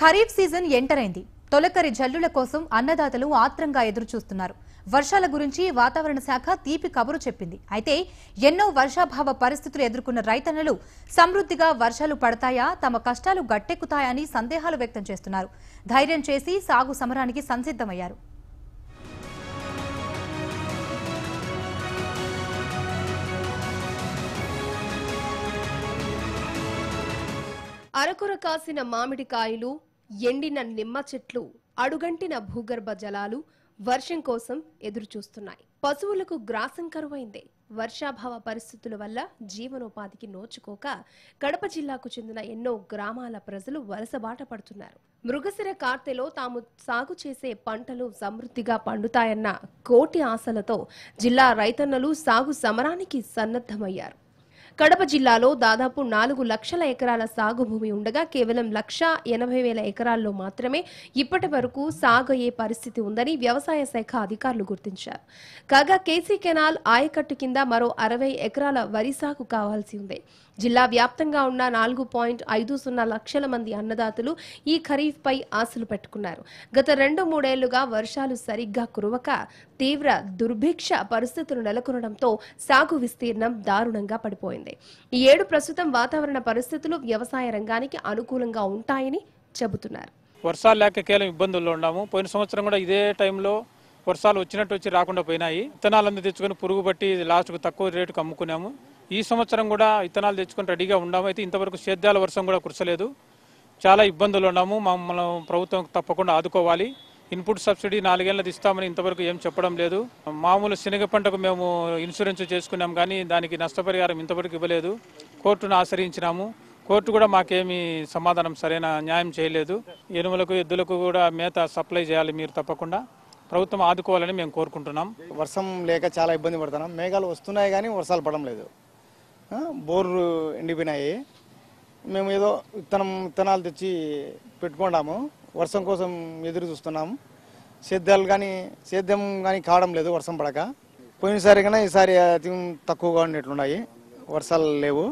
kharif season enter అయింది తొలకరి జల్లుల కోసం అన్నదాతలు ఆత్రంగా ఎదురు చూస్తున్నారు వర్షాల గురించి వాతావరణ శాఖ తీపి కబురు చెప్పింది అయితే ఎన్నో వర్షాభావ పరిస్థితులు ఎదుర్కొన్న రైతన్నలు సమృద్ధిగా వర్షాలు పడతాయా తమ కష్టాలు గట్టెక్కుతాయని సందేహాలు వ్యక్తం చేస్తున్నారు ధైర్యం చేసి సాగు సమరానికి సంసిద్ధమయ్యారు అరకొర కాసిన మామిడికాయలు ఎండిన నిమ్మ చెట్లు అడుగంటిన భూగర్భ జలాలు వర్షం కోసం ఎదురు చూస్తున్నాయి పశువులకు గ్రాసం కరువైంది వర్షాభావ పరిస్థితుల వల్ల జీవనోపాధికి నోచుకోక కడప జిల్లాకు చెందిన ఎన్నో గ్రామాల ప్రజలు వలసబాట పడుతున్నారు మృగశిర కార్తెలో తాము సాగు చేసే పంటలు సమృద్ధిగా పండుతాయన్న కోటి ఆశలతో జిల్లా రైతన్నలు సాగు సమరానికి సన్నద్ధమయ్యారు కడప జిల్లాలో దాదాపు నాలుగు లక్షల ఎకరాల సాగు భూమి ఉండగా కేవలం లక్ష ఎనభై వేల ఎకరాల్లో మాత్రమే ఇప్పటి వరకు సాగు అయ్యే పరిస్థితి ఉందని వ్యవసాయ శాఖ అధికారులు గుర్తించారు కాగా కేసీ కెనాల్ ఆయకట్టు కింద మరో అరవై ఎకరాల వరి సాగు కావాల్సి ఉంది జిల్లా వ్యాప్తంగా ఉన్న నాలుగు పాయింట్ ఐదు సున్నా లక్షల మంది అన్నదాతలు ఈ ఖరీఫ్ పై ఆశలు పెట్టుకున్నారు గత రెండు మూడేళ్లుగా వర్షాలు సరిగ్గా కురవక తీవ్ర దుర్భిక్ష పరిస్థితులు నెలకొనడంతో సాగు విస్తీర్ణం దారుణంగా పడిపోయింది ఈ ఏడు ప్రస్తుతం వాతావరణ పరిస్థితులు వ్యవసాయ రంగానికి అనుకూలంగా ఉంటాయని చెబుతున్నారు వర్షాలు లేక కేవలం ఇబ్బందుల్లో ఉన్నాము పోయిన సంవత్సరం కూడా ఇదే టైంలో వర్షాలు వచ్చినట్టు వచ్చి రాకుండా పోయినాయి విత్తనాలన్నీ తెచ్చుకొని పురుగు పట్టి లాస్ట్కు తక్కువ రేటుకు అమ్ముకున్నాము ఈ సంవత్సరం కూడా విత్తనాలు తెచ్చుకొని రెడీగా ఉన్నాము అయితే ఇంతవరకు సేద్యాల వర్షం కూడా కురసలేదు చాలా ఇబ్బందులు ఉన్నాము మమ్మల్ని ప్రభుత్వం తప్పకుండా ఆదుకోవాలి ఇన్పుట్ సబ్సిడీ నాలుగేళ్ళది ఇస్తామని ఇంతవరకు ఏం చెప్పడం లేదు మామూలు శనగ పంటకు మేము ఇన్సూరెన్స్ చేసుకున్నాం కానీ దానికి నష్టపరిహారం ఇంతవరకు ఇవ్వలేదు కోర్టును ఆశ్రయించినాము కోర్టు కూడా మాకేమీ సమాధానం సరైన న్యాయం చేయలేదు ఎనుములకు ఎద్దులకు కూడా మేత సప్లై చేయాలి మీరు తప్పకుండా ప్రభుత్వం ఆదుకోవాలని మేము కోరుకుంటున్నాం వర్షం లేక చాలా ఇబ్బంది పడుతున్నాం మేఘాలు వస్తున్నాయి కానీ వర్షాలు పడడం లేదు ఆ, బోర్లు ఎండిపోయినాయి మేము ఏదో విత్తనం విత్తనాలు తెచ్చి పెట్టుకున్నాము వర్షం కోసం ఎదురు చూస్తున్నాము సేద్యాలు కానీ సేద్యం కానీ కావడం లేదు వర్షం పడక పోయినసారి కన్నా ఈసారి అతి తక్కువగా ఉన్నట్లున్నాయి వర్షాలు లేవు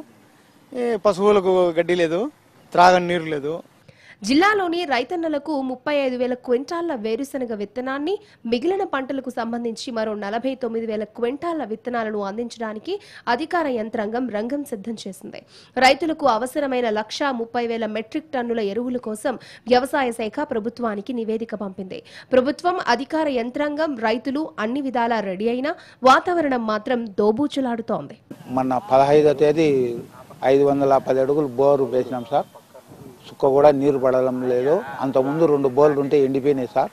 ఈ పశువులకు గడ్డి లేదు త్రాగని నీరు లేదు జిల్లాలోని రైతన్నలకు ముప్పై ఐదు వేల క్వింటాళ్ల వేరుశనగ విత్తనాన్ని మిగిలిన పంటలకు సంబంధించి మరో నలభై తొమ్మిది వేల క్వింటాళ్ల విత్తనాలను అందించడానికి అధికార యంత్రాంగం రంగం సిద్ధం చేసింది రైతులకు అవసరమైన లక్షా ముప్పై వేల మెట్రిక్ టన్నుల ఎరువుల కోసం వ్యవసాయ శాఖ ప్రభుత్వానికి నివేదిక పంపింది ప్రభుత్వం అధికార యంత్రాంగం రైతులు అన్ని విధాలా రెడీ అయినా వాతావరణం మాత్రం దోబూచులాడుతోంది మొన్న పదహైదో తేదీ ఐదు వందల పది అడుగులు బోరు వేసినాం సార్ సుక్క కూడా నీరు పడడం లేదు అంతకుముందు రెండు బోర్లు ఉంటే ఎండిపోయినాయి సార్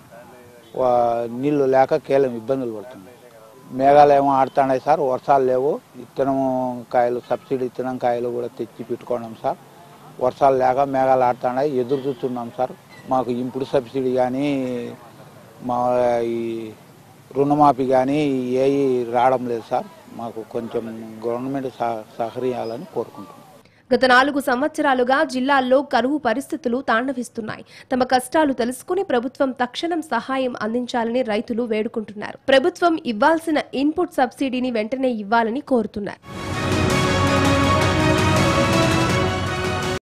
వా- నీళ్లు లేక కేవలం ఇబ్బందులు పడుతున్నాయి మేఘాలు ఏమో ఆడుతున్నాయి సార్ వర్షాలు లేవు ఇత్తనం కాయలు సబ్సిడీ ఇత్తనం కాయలు కూడా తెచ్చి పెట్టుకున్నాం సార్ వర్షాలు లేక మేఘాలు ఆడుతున్నాయి ఎదురు చూస్తున్నాం సార్ మాకు ఇంపుడు సబ్సిడీ కానీ మా ఈ రుణమాఫీ కానీ ఏవి రావడం లేదు సార్ మాకు కొంచెం గవర్నమెంట్ సహ- సహకరించాలని కోరుకుంటున్నాం గత నాలుగు సంవత్సరాలుగా జిల్లాల్లో కరువు పరిస్థితులు తాండవిస్తున్నాయి తమ కష్టాలు తెలుసుకుని ప్రభుత్వం తక్షణం సహాయం అందించాలని రైతులు వేడుకుంటున్నారు ప్రభుత్వం ఇవ్వాల్సిన ఇన్పుట్ సబ్సిడీని వెంటనే ఇవ్వాలని కోరుతున్నారు